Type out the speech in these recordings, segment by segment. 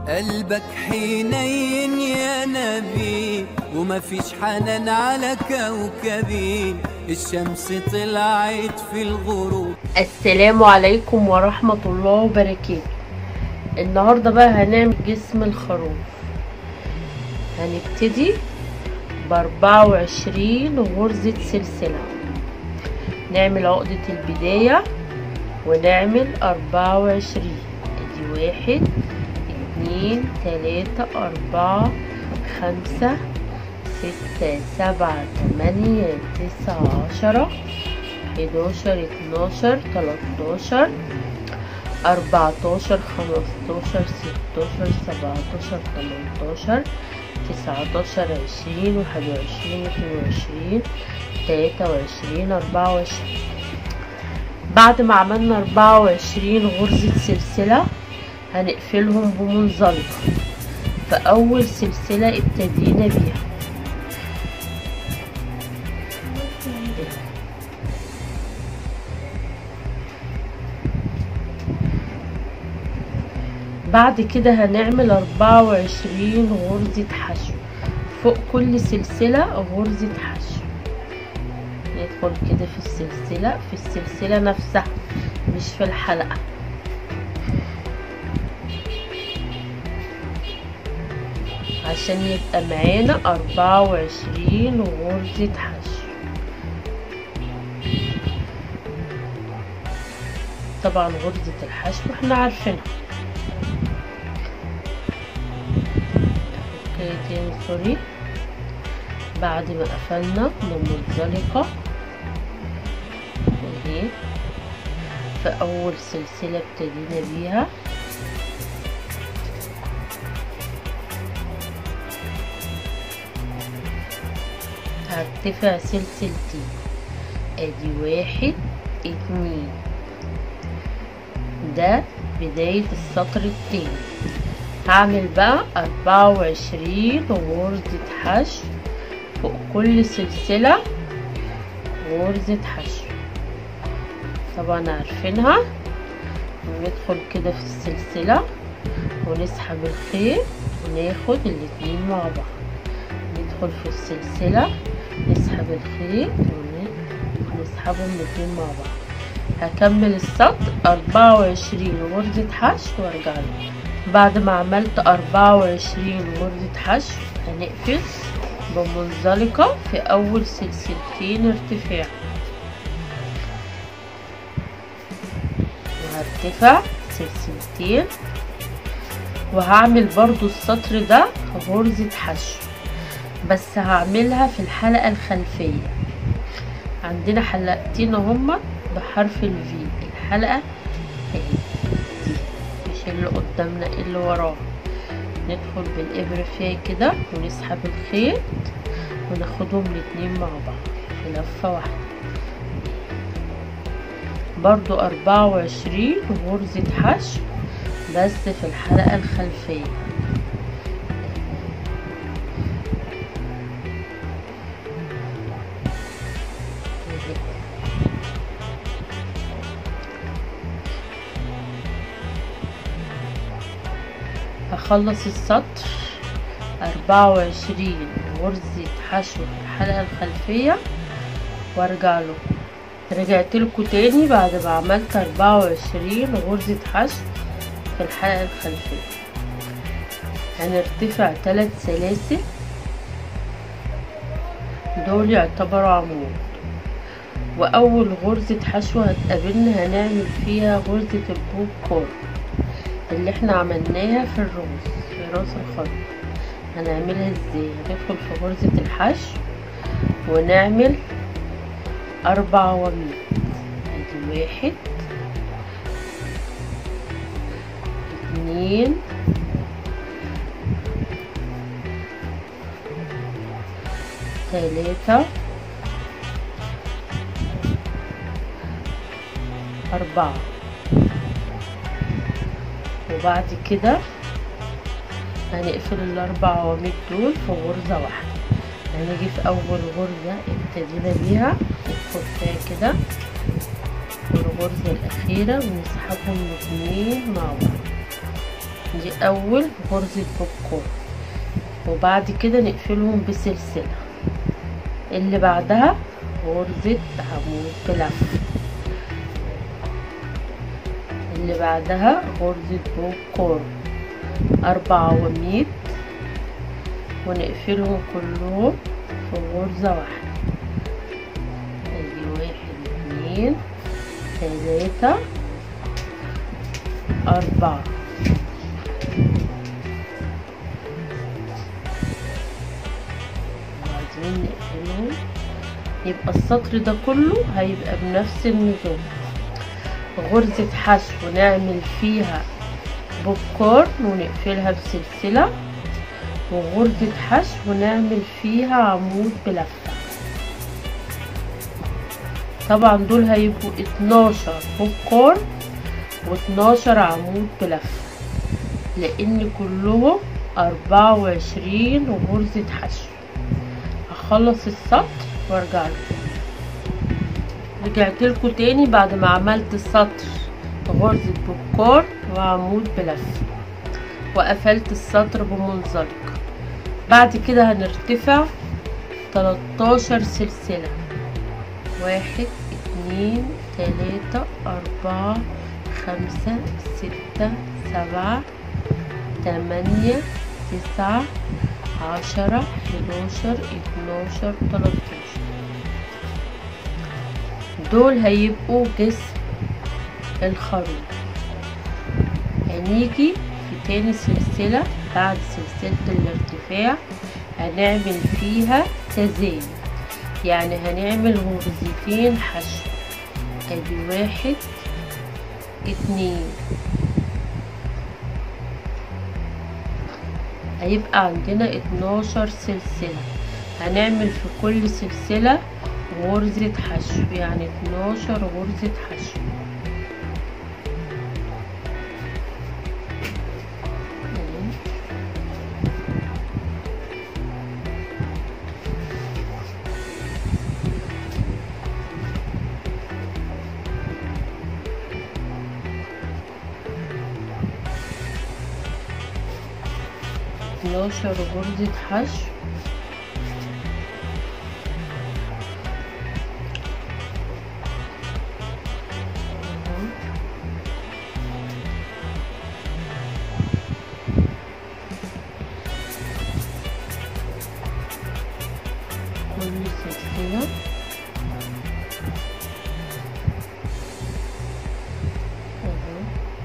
قلبك حنين يا نبي وما فيش حنان على كوكبي الشمس طلعت في الغروب السلام عليكم ورحمة الله وبركاته النهاردة بقى هنعمل جسم الخروف هنبتدي بأربعة وعشرين غرزة سلسلة نعمل عقدة البداية ونعمل أربعة وعشرين ادي واحد اتنين تلاتة أربعة خمسة ستة سبعة تمانية تسعة عشرة حداشر اتناشر تلاتاشر أربعتاشر خمستاشر ستاشر سبعتاشر تمنتاشر تسعتاشر عشرين واحد وعشرين اتنين وعشرين تلاتة وعشرين أربعة وعشرين بعد ما عملنا أربعة وعشرين غرزة سلسلة هنقفلهم بمنزلقة فأول سلسلة ابتدينا بيها بعد كده هنعمل أربعة وعشرين غرزة حشو فوق كل سلسلة غرزة حشو ندخل كده في السلسلة في السلسلة نفسها مش في الحلقة عشان يبقى معانا أربعة وعشرين غرزة حشو طبعا غرزة الحشو احنا عارفينها اوكي تاني سوري بعد ما قفلنا بمنزلقة اهي في أول سلسلة ابتدينا بيها هرتفع سلسلتين ادي واحد اتنين ده بداية السطر التاني هعمل بقى أربعة وعشرين غرزة حشو فوق كل سلسلة غرزة حشو طبعا عارفينها ندخل كده في السلسلة ونسحب الخيط وناخد الاتنين مع بعض ندخل في السلسلة نسحب الخيط ونسحبهم الاتنين مع بعض هكمل السطر أربعة وعشرين غرزة حشو وارجع له بعد ما عملت أربعة وعشرين غرزة حشو هنقفل بمنزلقة في أول سلسلتين ارتفاع وهرتفع سلسلتين وهعمل برضو السطر ده غرزة حشو بس هعملها في الحلقة الخلفية عندنا حلقتين هما بحرف الفي الحلقة اهي دي مش اللي قدامنا اللي وراها ندخل بالإبرة فيها كده ونسحب الخيط وناخدهم الاتنين مع بعض في لفة واحدة برضو أربعة وعشرين غرزة حشو بس في الحلقة الخلفية هخلص السطر أربعة وعشرين غرزة حشو في الحلقة الخلفية وارجع له رجعت لكم تاني بعد ما عملت أربعة وعشرين غرزة حشو في الحلقة الخلفية هنرتفع تلات سلاسل دول يعتبروا عمود وأول غرزة حشو هتقابلنا هنعمل فيها غرزة البوب كورن اللي احنا عملناها في الراس في راس الخط هنعملها ازاي هندخل في غرزة الحشو ونعمل اربع عواميد ادي واحد اتنين تلاتة أربعة وبعد كده هنقفل الاربع عواميد دول في غرزة واحدة هنيجي في اول غرزة ابتدينا بيها ندخل فيها كده والغرزة الاخيرة ونسحبهم الاتنين مع بعض دي اول غرزة بوب كورن وبعد كده نقفلهم بسلسلة اللي بعدها غرزة عمود بلف اللي بعدها غرزة بوب كورن أربع عواميد ونقفلهم كلهم في غرزة واحدة ادي واحد اتنين تلاتة أربعة وبعدين نقفلهم يبقى السطر ده كله هيبقى بنفس النظام غرزة حشو نعمل فيها بوب كورن ونقفلها بسلسلة وغرزة حشو نعمل فيها عمود بلفة طبعا دول هيبقوا اتناشر بوب كورن واتناشر عمود بلفة لان كلهم اربعة وعشرين غرزة حشو هخلص السطر وارجع لكم رجعت لكم تاني بعد ما عملت السطر غرزة بوب كورن وعمود بلفة وقفلت السطر بمنزلق بعد كده هنرتفع 13 سلسلة واحد اتنين تلاتة أربعة خمسة ستة سبعة تمانية تسعة عشرة حداشر اتناشر تلاتاشر دول هيبقوا جسم الخروف هنيجي في تاني سلسلة بعد سلسلة الارتفاع هنعمل فيها تزايد يعني هنعمل غرزتين حشو ادي واحد اتنين هيبقى عندنا اتناشر سلسلة هنعمل في كل سلسلة غرزة حشو يعني اتناشر غرزة حشو اتناشر غرزة حشو كل سلسلة اهو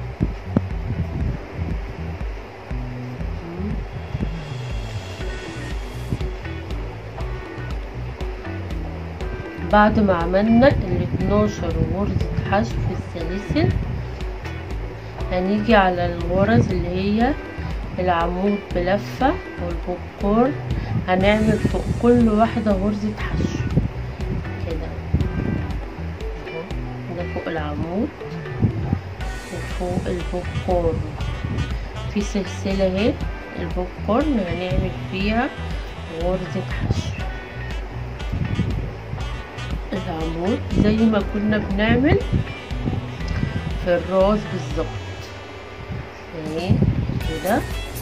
بعد ما عملنا ال 12 غرزة حشو في السلاسل هنيجي على الغرز اللي هي العمود بلفة والبوب كورن هنعمل فوق كل واحدة غرزة حشو كده اهو ده فوق العمود وفوق البوب كورن في سلسلة اهي البوب كورن هنعمل فيها غرزة حشو العمود زي ما كنا بنعمل في الراس بالظبط اهي كده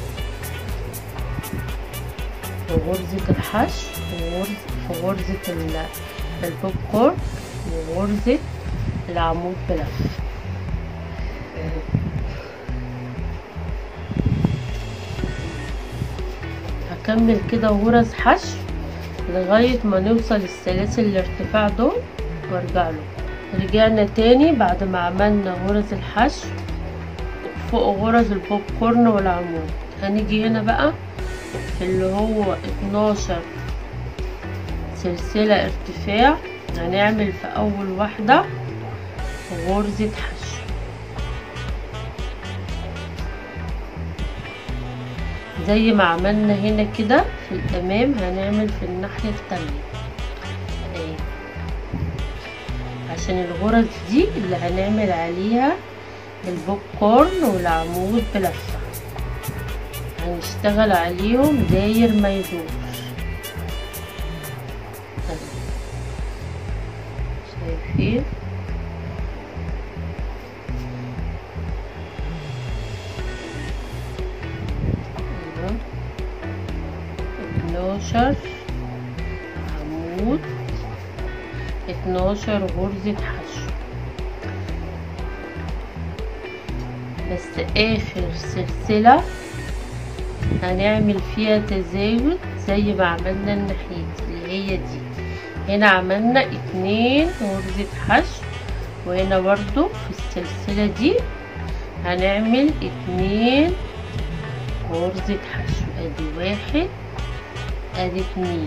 في غرزة الحشو وغرزة في غرزة ال- البوب كورن وغرزة العمود بلف هكمل كده غرز حشو لغاية ما نوصل السلاسل الارتفاع دول وارجع له رجعنا تاني بعد ما عملنا غرز الحشو فوق غرز البوب كورن والعمود هنيجي هنا بقى في اللي هو اتناشر سلسلة ارتفاع هنعمل في اول واحدة غرزة حشو زي ما عملنا هنا كده في الامام هنعمل في الناحية التانية اهي عشان الغرز دي اللي هنعمل عليها البوب كورن والعمود بلفة هنشتغل عليهم داير ما يدور أهي. شايفين اهو اتناشر عمود اتناشر غرزة حشو بس اخر سلسلة هنعمل فيها تزايد زي ما عملنا الناحية اللي هي دي هنا عملنا اتنين غرزة حشو وهنا برضو في السلسلة دي هنعمل اتنين غرزة حشو ادي واحد ادي اتنين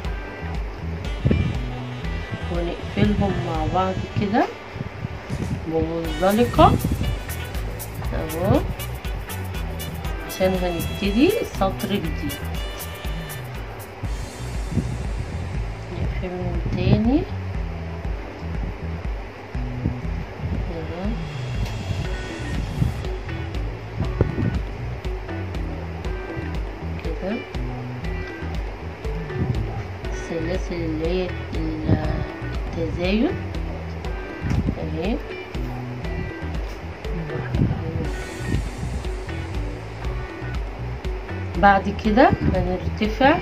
ونقفلهم مع بعض كده بمنزلقة اهو عشان هنبتدي سطر جديد نقفلهم تاني اهو كده السلاسل اللي هي التزايد اهي بعد كده هنرتفع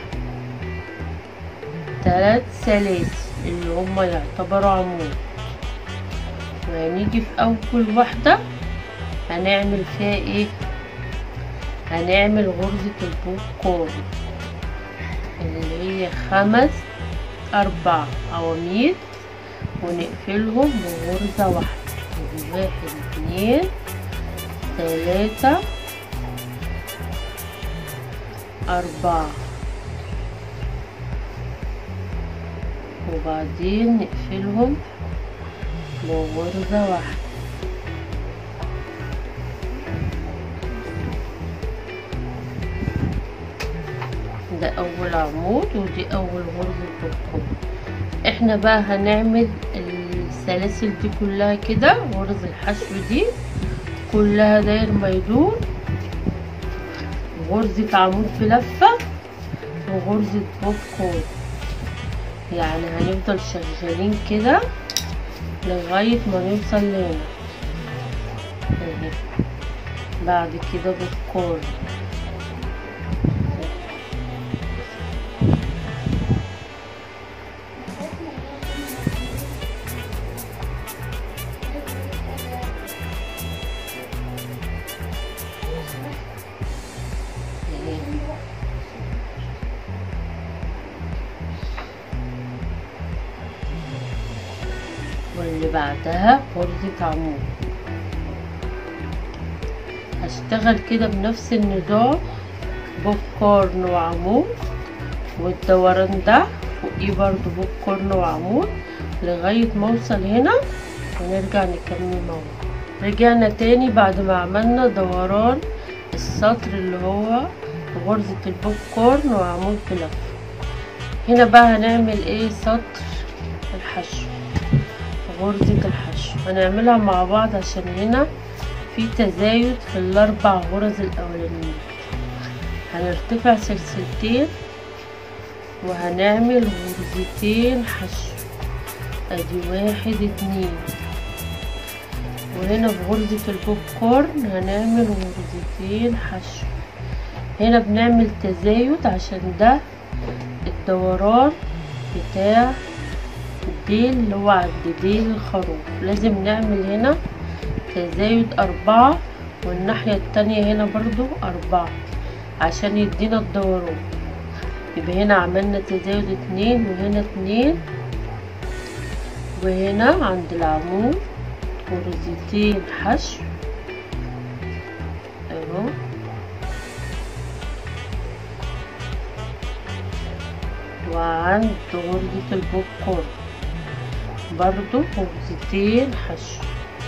ثلاث سلاسل اللي هما يعتبروا عمود وهنيجي في اول واحدة هنعمل فيها ايه هنعمل غرزة البوب كورن اللي هي خمس اربع عواميد ونقفلهم بغرزة واحدة ادي واحد اتنين تلاتة أربعة وبعدين نقفلهم بغرزة واحدة ده أول عمود ودي أول غرزة بالقوة احنا بقى هنعمل السلاسل دي كلها كده غرز الحشو دي كلها داير ما يدور غرزة عمود في لفة وغرزة بوب كورن يعني هنفضل شغالين كده لغاية ما نوصل لهنا اهي بعد كده بوب كورن واللي بعدها غرزة عمود هشتغل كده بنفس النظام بوب كورن وعمود والدوران ده فوقيه برضو بوب كورن وعمود لغاية ما اوصل هنا ونرجع نكمل مع بعض رجعنا تاني بعد ما عملنا دوران السطر اللي هو غرزة البوب كورن وعمود بلف هنا بقى هنعمل ايه سطر الحشو غرزة الحشو هنعملها مع بعض عشان هنا في تزايد في الاربع غرز الاولانيين هنرتفع سلسلتين وهنعمل غرزتين حشو ادي واحد اتنين وهنا في غرزة البوب كورن هنعمل غرزتين حشو هنا بنعمل تزايد عشان ده الدوران بتاع الديل اللي هو عند ديل الخروف لازم نعمل هنا تزايد أربعة والناحية التانية هنا برضو أربعة عشان يدينا الدوران يبقى هنا عملنا تزايد اتنين وهنا اتنين وهنا عند العمود غرزتين حشو اهو وعند غرزة البوب كورن برضو غرزتين حشو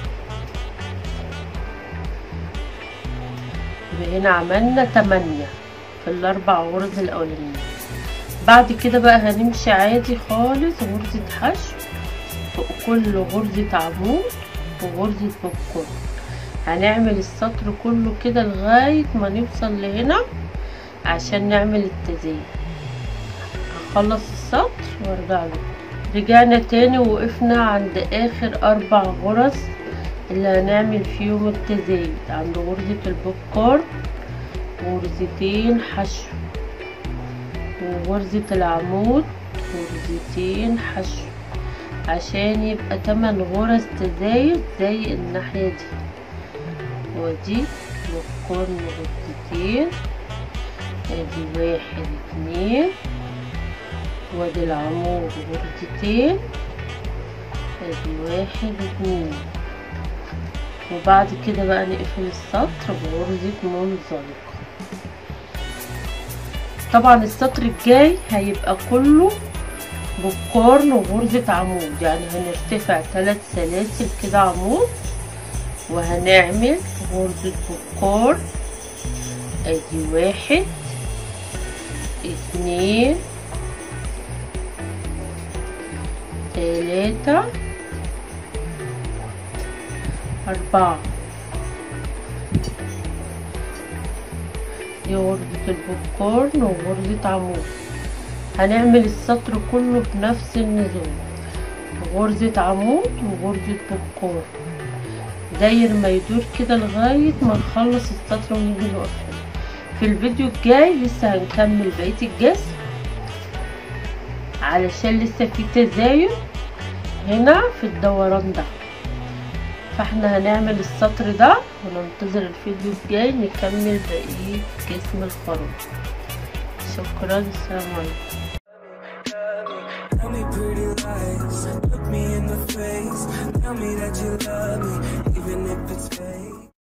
يبقى هنا عملنا تمانية في الأربع غرز الأولانيين بعد كده بقى هنمشي عادي خالص غرزة حشو فوق كل غرزة عمود وغرزة بوب كورن هنعمل السطر كله كده لغاية ما نوصل لهنا عشان نعمل التزايد هخلص السطر وارجع له رجعنا تاني وقفنا عند اخر اربع غرز اللي هنعمل فيهم التزايد عند غرزة البوب كورن غرزتين حشو وغرزة العمود غرزتين حشو عشان يبقى تمن غرز تزايد زي الناحية دي ودي بكون غرزتين ادي واحد اتنين وادي العمود غرزتين ادي واحد اتنين وبعد كده بقى نقفل السطر بغرزة منزلقة طبعا السطر الجاي هيبقى كله بقارن وغرزة عمود يعني هنرتفع ثلاث سلاسل كده عمود وهنعمل غرزة بقار ادي واحد اتنين تلاتة أربعة دي غرزة البوبكورن وغرزة عمود هنعمل السطر كله بنفس النظام غرزة عمود وغرزة بوبكورن داير ما يدور كده لغاية ما نخلص السطر ونيجي نقفل في الفيديو الجاي لسه هنكمل بقية الجسم علشان لسه في تزايد هنا في الدوران ده فاحنا هنعمل السطر ده وننتظر الفيديو الجاي نكمل بقية جسم الخروف شكرا السلام عليكم Tell me pretty lies, look me in the face. Tell me that you love me, even if it's fake.